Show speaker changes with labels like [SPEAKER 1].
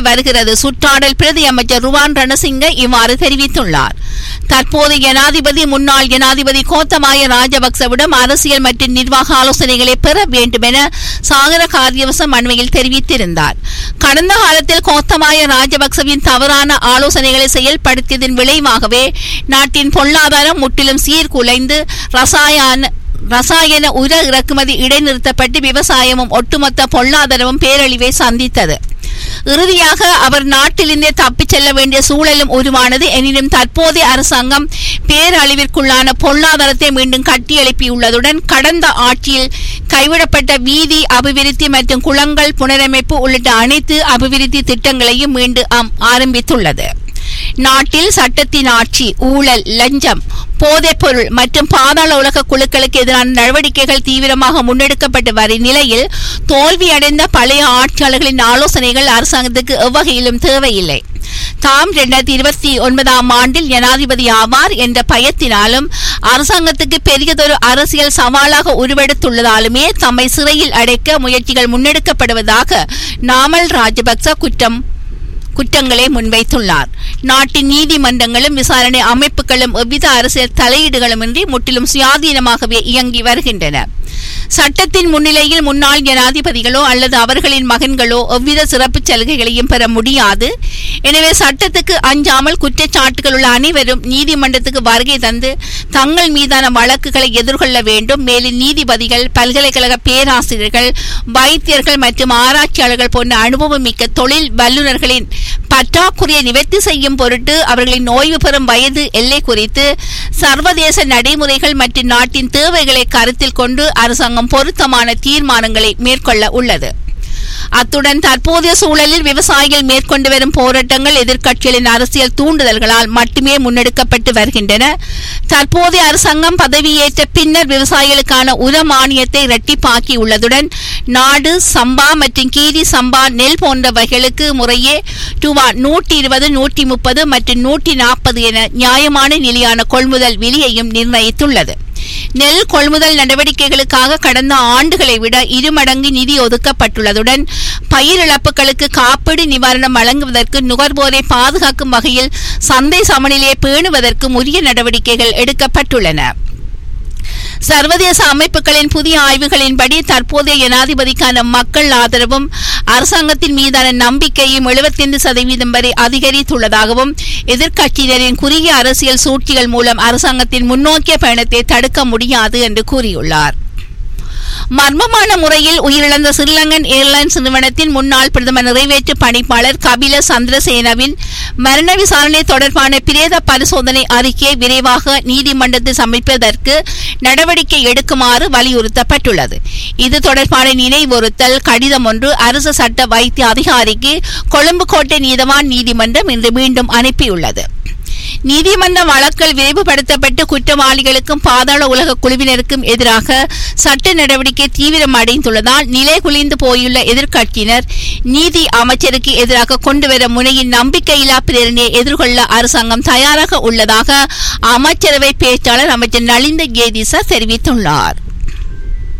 [SPEAKER 1] வருகிறது சுற்றாடல் பிரதி அமைச்சர் ருவான் ரணசிங்க இவ்வாறு தெரிவித்துள்ளார் தற்போது ஜனாதிபதி முன்னாள் ஜனாதிபதி கோத்தமாய ராஜபக்சவிடம் அரசியல் மற்றும் நிர்வாக ஆலோசனைகளை பெற வேண்டும் என சாகர காரியவசம் அண்மையில் தெரிவித்திருந்தார் கடந்த காலத்தில் கோத்தமாய ராஜபக்சவின் தவறான ஆலோசனைகளை செயல்படுத்தியதன் விளைவாகவே நாட்டின் பொருளாதாரம் முற்றிலும் சீர்குலைந்து ரசாயன ரசாயன உர இறக்குமதி இடைநிறுத்தப்பட்டு விவசாயமும் ஒட்டுமொத்த பொருளாதாரமும் பேரழிவை சந்தித்தது இறுதியாக அவர் நாட்டிலிருந்தே தப்பிச் செல்ல வேண்டிய சூழலும் உருவானது எனினும் தற்போதைய அரசாங்கம் பேரழிவிற்குள்ளான பொருளாதாரத்தை மீண்டும் கட்டியெழுப்பியுள்ளதுடன் கடந்த ஆட்சியில் கைவிடப்பட்ட வீதி அபிவிருத்தி மற்றும் குளங்கள் புனரமைப்பு உள்ளிட்ட அனைத்து அபிவிருத்தி திட்டங்களையும் மீண்டும் ஆம் ஆரம்பித்துள்ளது நாட்டில் சட்டத்தின் ஆட்சி ஊழல் லஞ்சம் போதைப்பொருள் மற்றும் பாதாள உலக குழுக்களுக்கு எதிரான நடவடிக்கைகள் தீவிரமாக முன்னெடுக்கப்பட்டு வரும் நிலையில் தோல்வியடைந்த பழைய ஆட்சியாளர்களின் ஆலோசனைகள் அரசாங்கத்துக்கு எவ்வகையிலும் தேவையில்லை தாம் இரண்டாயிரத்தி இருபத்தி ஒன்பதாம் ஆண்டில் ஜனாதிபதி ஆவார் என்ற பயத்தினாலும் அரசாங்கத்துக்கு பெரியதொரு அரசியல் சவாலாக உருவெடுத்துள்ளதாலுமே தம்மை சிறையில் அடைக்க முயற்சிகள் முன்னெடுக்கப்படுவதாக நாமல் ராஜபக்ச குற்றம் குற்றங்களை முன்வைத்துள்ளார் நாட்டின் நீதிமன்றங்களும் விசாரணை அமைப்புகளும் எவ்வித அரசியல் தலையீடுகளுமின்றி முற்றிலும் சுயாதீனமாகவே இயங்கி வருகின்றன சட்டத்தின் முன்னிலையில் முன்னாள் ஜனாதிபதிகளோ அல்லது அவர்களின் மகன்களோ எவ்வித சிறப்பு சலுகைகளையும் பெற முடியாது எனவே சட்டத்துக்கு அஞ்சாமல் குற்றச்சாட்டுகள் உள்ள அனைவரும் நீதிமன்றத்துக்கு வருகை தந்து தங்கள் மீதான வழக்குகளை எதிர்கொள்ள வேண்டும் மேலும் நீதிபதிகள் பல்கலைக்கழக பேராசிரியர்கள் வைத்தியர்கள் மற்றும் ஆராய்ச்சியாளர்கள் போன்ற அனுபவமிக்க தொழில் வல்லுநர்களின் பற்றாக்குறையை நிவர்த்தி செய்யும் பொருட்டு அவர்களின் ஓய்வு பெறும் வயது எல்லை குறித்து சர்வதேச நடைமுறைகள் மற்றும் நாட்டின் தேவைகளை கருத்தில் கொண்டு அரசாங்கம் பொருத்தமான தீர்மானங்களை மேற்கொள்ள உள்ளது அத்துடன் தற்போதைய சூழலில் விவசாயிகள் மேற்கொண்டு வரும் போராட்டங்கள் எதிர்க்கட்சிகளின் அரசியல் தூண்டுதல்களால் மட்டுமே முன்னெடுக்கப்பட்டு வருகின்றன தற்போதைய அரசாங்கம் பதவியேற்ற பின்னர் விவசாயிகளுக்கான உர மானியத்தை இரட்டிப்பாக்கி உள்ளதுடன் நாடு சம்பா மற்றும் கீரி சம்பா நெல் போன்ற வகைகளுக்கு முறையே ரூபா நூற்றி இருபது நூற்றி முப்பது மற்றும் நூற்றி நாற்பது என நியாயமான நிலையான கொள்முதல் விலையையும் நிர்ணயித்துள்ளது நெல் கொள்முதல் நடவடிக்கைகளுக்காக கடந்த ஆண்டுகளை விட இருமடங்கு நிதி ஒதுக்கப்பட்டுள்ளதுடன் பயிர் இழப்புகளுக்கு காப்பீடு நிவாரணம் வழங்குவதற்கு நுகர்வோரை பாதுகாக்கும் வகையில் சந்தை சமநிலையை பேணுவதற்கும் உரிய நடவடிக்கைகள் எடுக்கப்பட்டுள்ளன சர்வதேச அமைப்புகளின் புதிய ஆய்வுகளின்படி தற்போதைய ஜனாதிபதிக்கான மக்கள் ஆதரவும் அரசாங்கத்தின் மீதான நம்பிக்கையும் 75% சதவீதம் வரை அதிகரித்துள்ளதாகவும் எதிர்க்கட்சியினரின் குறுகிய அரசியல் சூழ்ச்சிகள் மூலம் அரசாங்கத்தின் முன்னோக்கிய பயணத்தை தடுக்க முடியாது என்று கூறியுள்ளார் மர்மமான முறையில் உயிரிழந்த ஸ்ரீலங்கன் ஏர்லைன்ஸ் நிறுவனத்தின் முன்னாள் பிரதம நிறைவேற்று பணிப்பாளர் கபில சந்திரசேனவின் மரண விசாரணை தொடர்பான பிரேத பரிசோதனை அறிக்கையை விரைவாக நீதிமன்றத்தில் சமர்ப்பிப்பதற்கு நடவடிக்கை எடுக்குமாறு வலியுறுத்தப்பட்டுள்ளது இது தொடர்பான நினைவுறுத்தல் கடிதம் ஒன்று அரசு சட்ட வைத்திய அதிகாரிக்கு கொழும்பு கோட்டை நீதவான் நீதிமன்றம் இன்று மீண்டும் அனுப்பியுள்ளது நீதிமன்ற வழக்கல் விரைவுபடுத்தப்பட்டு குற்றவாளிகளுக்கும் பாதாள உலக குழுவினருக்கும் எதிராக சட்ட நடவடிக்கை தீவிரம் அடைந்துள்ளதால் நிலை குலைந்து போயுள்ள எதிர்க்கட்சியினர் நீதி அமைச்சருக்கு எதிராக கொண்டுவர முனையின் நம்பிக்கையில்லா பிரேரணையை எதிர்கொள்ள அரசாங்கம் தயாராக உள்ளதாக அமைச்சரவை பேச்சாளர் அமைச்சர் நலிந்த கேதிசா தெரிவித்துள்ளார்